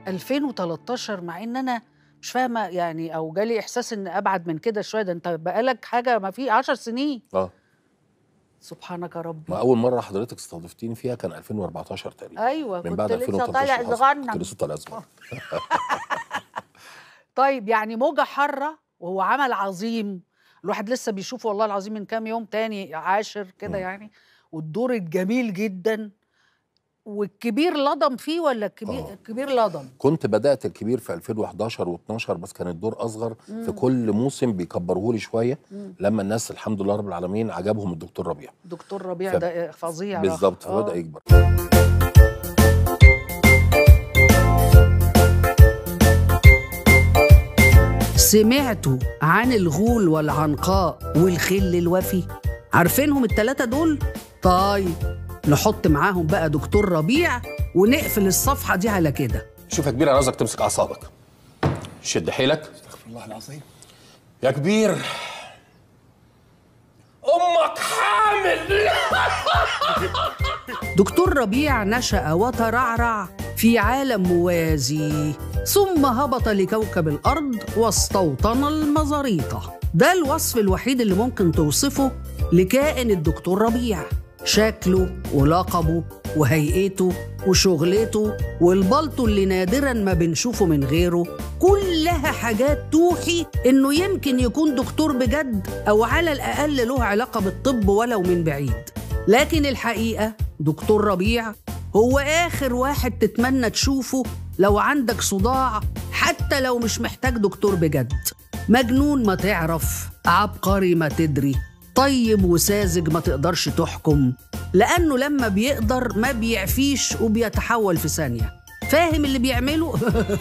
2013 مع ان انا مش فاهمه يعني او جالي احساس ان ابعد من كده شويه ده انت بقالك حاجه ما في 10 سنين اه سبحانك يا رب ما اول مره حضرتك استضفتيني فيها كان 2014 تقريبا ايوه من كنت بعد لسه 2013 طالع حصل. صغنن كنت لسه طالع صغنن طيب يعني موجة حارة وهو عمل عظيم الواحد لسه بيشوفه والله العظيم من كام يوم تاني عاشر كده مم. يعني والدور الجميل جدا والكبير لضم فيه ولا الكبير آه. الكبير لضم كنت بدات الكبير في 2011 و12 بس كان الدور اصغر في كل موسم بيكبروه لي شويه مم. لما الناس الحمد لله رب العالمين عجبهم الدكتور ربيع دكتور ربيع ف- ده فظيع بالظبط آه. فبدا يكبر سمعتوا عن الغول والعنقاء والخل الوفي عارفينهم التلاتة دول؟ طيب نحط معاهم بقى دكتور ربيع ونقفل الصفحة دي على كده شوف يا كبير انا عاوزك تمسك اعصابك شد حيلك استغفر الله العظيم يا كبير امك حامل دكتور ربيع نشأ وترعرع في عالم موازي ثم هبط لكوكب الأرض واستوطن المزاريطة ده الوصف الوحيد اللي ممكن توصفه لكائن الدكتور ربيع شكله ولقبه وهيئته وشغلته والبلطو اللي نادرا ما بنشوفه من غيره كلها حاجات توحي انه يمكن يكون دكتور بجد او على الاقل له علاقه بالطب ولو من بعيد لكن الحقيقه دكتور ربيع هو اخر واحد تتمنى تشوفه لو عندك صداع حتى لو مش محتاج دكتور بجد مجنون ما تعرف عبقري ما تدري طيب وساذج ما تقدرش تحكم لأنه لما بيقدر ما بيعفيش وبيتحول في ثانية فاهم اللي بيعمله؟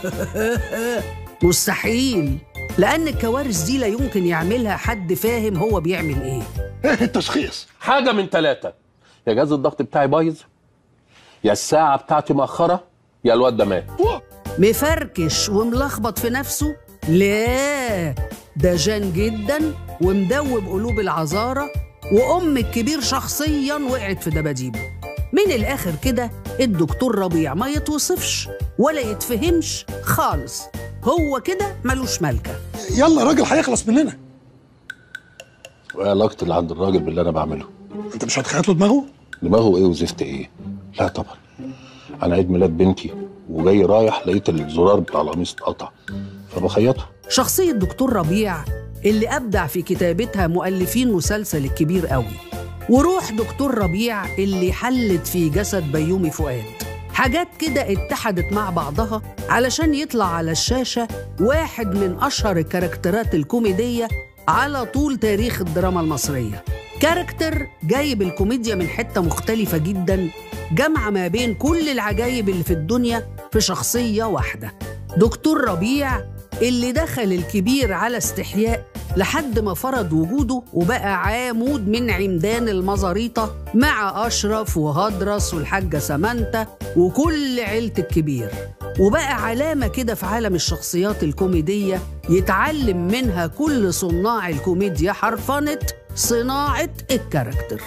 مستحيل لأن الكوارث دي لا يمكن يعملها حد فاهم هو بيعمل إيه ايه التشخيص حاجه من ثلاثه يا جهاز الضغط بتاعي بايظ يا الساعه بتاعتي مأخره يا الواد ده مات مفركش وملخبط في نفسه؟ لا ده جان جدا ومدوب قلوب العذارة وأم الكبير شخصيا وقعت في دباديبه من الآخر كده الدكتور ربيع ما يتوصفش ولا يتفهمش خالص هو كده ملوش ملكة يلا الراجل هيخلص مننا وايه علاقه اللي عند الراجل باللي انا بعمله انت مش هتخيط له دماغه دماغه ايه وزفت ايه لا طبعا انا عيد ميلاد بنتي وجاي رايح لقيت الزرار بتاع القميص اتقطع فبخيطه شخصية دكتور ربيع اللي أبدع في كتابتها مؤلفين مسلسل الكبير قوي وروح دكتور ربيع اللي حلت في جسد بيومي فؤاد حاجات كده اتحدت مع بعضها علشان يطلع على الشاشة واحد من أشهر الكاركترات الكوميدية على طول تاريخ الدراما المصرية كاركتر جايب الكوميديا من حتة مختلفة جدا جمع ما بين كل العجايب اللي في الدنيا في شخصية واحدة دكتور ربيع اللي دخل الكبير على استحياء لحد ما فرض وجوده وبقى عامود من عمدان المزاريطة مع أشرف وهدرس والحاجة سمانتا وكل عيلة الكبير وبقى علامة كده في عالم الشخصيات الكوميدية يتعلم منها كل صناع الكوميديا حرفنة صناعة الكاركتر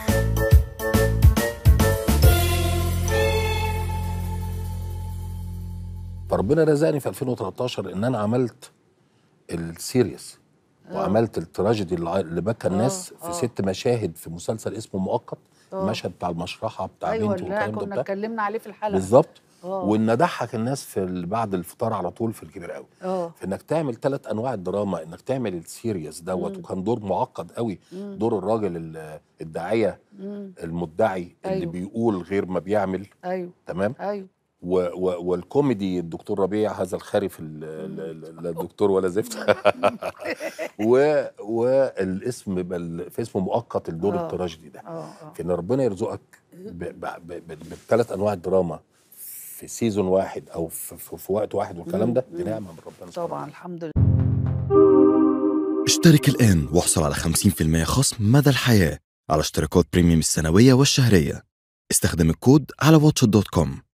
فربنا رزقني في 2013 ان انا عملت السيريس وعملت التراجيدي اللي اللي بكى الناس آه. في ست مشاهد في مسلسل اسمه مؤقت آه. المشهد بتاع المشرحه بتاع أيوة بنتي اللي والكلام ده كنا بتاع اتكلمنا عليه في الحلقة بالظبط آه. وان اضحك الناس في ال- بعد الفطار على طول في الكبير قوي اه في انك تعمل ثلاث انواع الدراما انك تعمل السيريس دوت وكان دور معقد قوي دور الراجل ال- الداعيه المدعي اللي أيوة. بيقول غير ما بيعمل ايوه تمام ايوه و و والكوميدي الدكتور ربيع هذا الخارف ال- ال- ال- لا الدكتور ولا زفت و والاسم يبقى ال- في اسمه مؤقت الدور آه. التراجيدي ده اه اه في ان ربنا يرزقك بثلاث انواع الدراما في سيزون واحد او في, في, في وقت واحد والكلام ده دي نعمه من ربنا سبحانه طبعا الحمد لله اشترك الآن واحصل على 50% خصم مدى الحياة على اشتراكات بريميوم السنوية والشهرية استخدم الكود على واتش دوت كوم